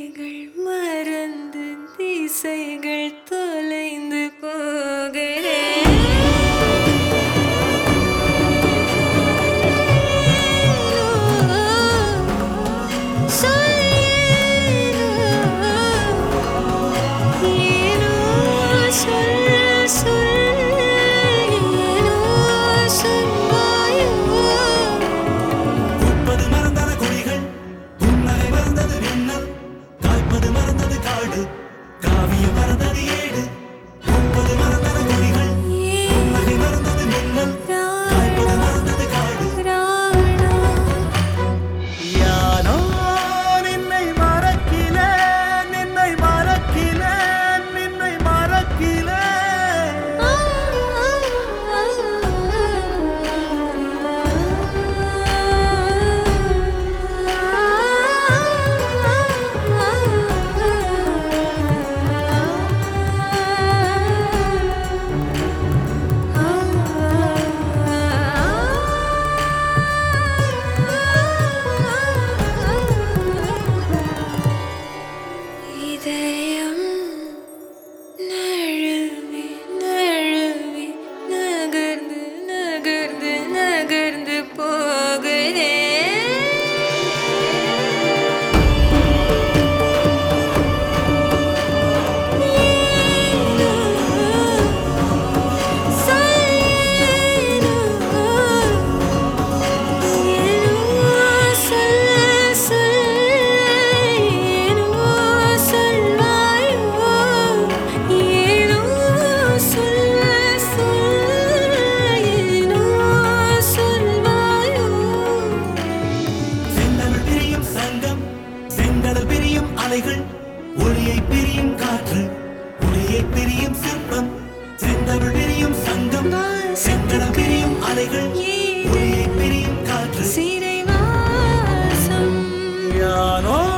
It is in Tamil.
திசைகள் மறந்து திசைகள் தொலைந்து போகிறேன் உப்பது மறந்தன குழிகள் புன்னகை மறந்தது மின்னல் காய்ப்பது மறந்தது காடு காவியம் மறந்தது ஏடு உப்பது மறந்தன குழிகள் புன்னகை மறந்தது மின்னல் காய்ப்பது மறந்தது காடு யானோ நின்னை மறக்கிலேன் நின்னை மறக்கிலேன் நின்னை மறக்கிலேன் இதயம் நழுவி நழுவி நகர்ந்து நகர்ந்து நகர்ந்து போகிறேன் செந்தமிழ் பிரியும் சங்கம் செங்கடல் பிரியும் அலைகள் ஒளியை பிரியும் காற்று ஒளியை பிரியும் சிற்பம் செந்தமிழ் பிரியும் சங்கம் செங்கடல் பிரியும் அலைகள் ஒளியை பிரியும் காற்று சிறைவாசம் யானோ